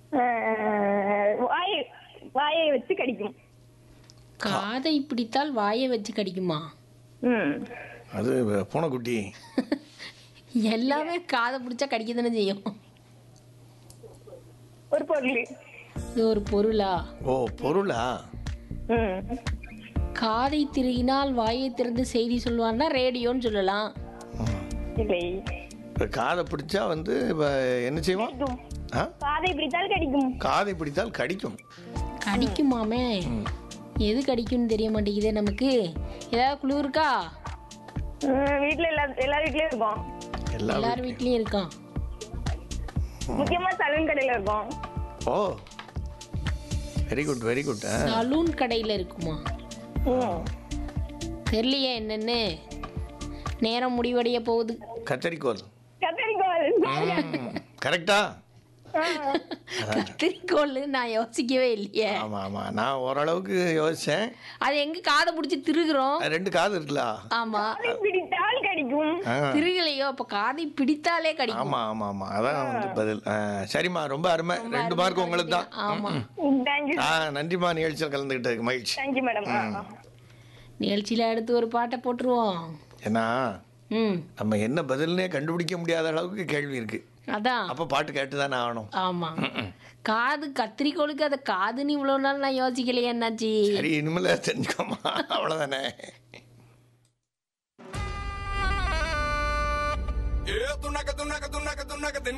அஹ், வாய் வாயை வச்சு கடிக்கும் காதை பிடித்தால் வாயை வச்சு கடிக்குமா ம் அது பூனைக்குட்டி எல்லாமே காதை பிடிச்சா கடிக்க தானே செய்யும் ஒரு பொருள் இது ஒரு பொருளா ஓ பொருளா ம் காதை திருகினால் வாயை திறந்து செய்தி சொல்லுவான்னா ரேடியோன்னு சொல்லலாம் இல்லை இப்போ காதை பிடிச்சா வந்து இப்ப என்ன செய்வான் கடிக்கும் ஆ காதை பிடித்தால் கடிக்கும் காதை பிடித்தால் கடிக்கும் கடிக்குமாமே எது கடிக்கும்னு தெரிய மாட்டேங்குதே நமக்கு ஏதாவது குழு இருக்கா ம், வீட்ல எல்லா எல்லா வீட்லயும் இருக்கும் எல்லா எல்லார் வீட்லயும். வீட்லயும் இருக்கான் முக்கியமா சலூன் கடையில இருக்கும் oh very good very good saloon கடையில இருக்குமா ம் தெரியலையே என்னன்னு நேரம் முடிவடைய போகுது கத்தரிக்கோல் கத்தரிக்கோல் கரெக்டா கத்திரிக்கோள் நான் யோசிக்கவே இல்லையே ஆமா ஆமா நான் ஓரளவுக்கு யோசிச்சேன் அது எங்க காதை பிடிச்சி திருகுறோம் அது ரெண்டு காது இருக்குல்ல ஆமா காதை பிடித்தால் கடிக்கும் ஆ, திருகலையோ அப்ப காதை பிடித்தாலே கடிக்கும் ஆமா ஆமா ஆமா அதான் வந்து பதில் ஆ, சரிம்மா ரொம்ப அருமை ரெண்டு மார்க் உங்களுக்கு தான் ஆமா தேங்க்யூ ஆ நன்றிம்மா நிகழ்ச்சியில் கலந்துக்கிட்டதுக்கு மகிழ்ச்சி தேங்க்யூ மேடம் நிகழ்ச்சியில அடுத்து ஒரு பாட்டை போட்டுருவோம் ஏன்னா ம் நம்ம என்ன பதில்னே கண்டுபிடிக்க முடியாத அளவுக்கு கேள்வி இருக்கு அதான் அப்போ பாட்டு கேட்டு தானே ஆகணும் ஆமா காது கத்திரிக்கோளுக்கு அதை காதுன்னு இவ்வளவு நாள் நான் யோசிக்கலையே என்னாச்சு சரி இனிமேல தெரிஞ்சுக்கோமா அவ்வளோதானே Yeah, tunaca, tunaca, tunaca, tunaca,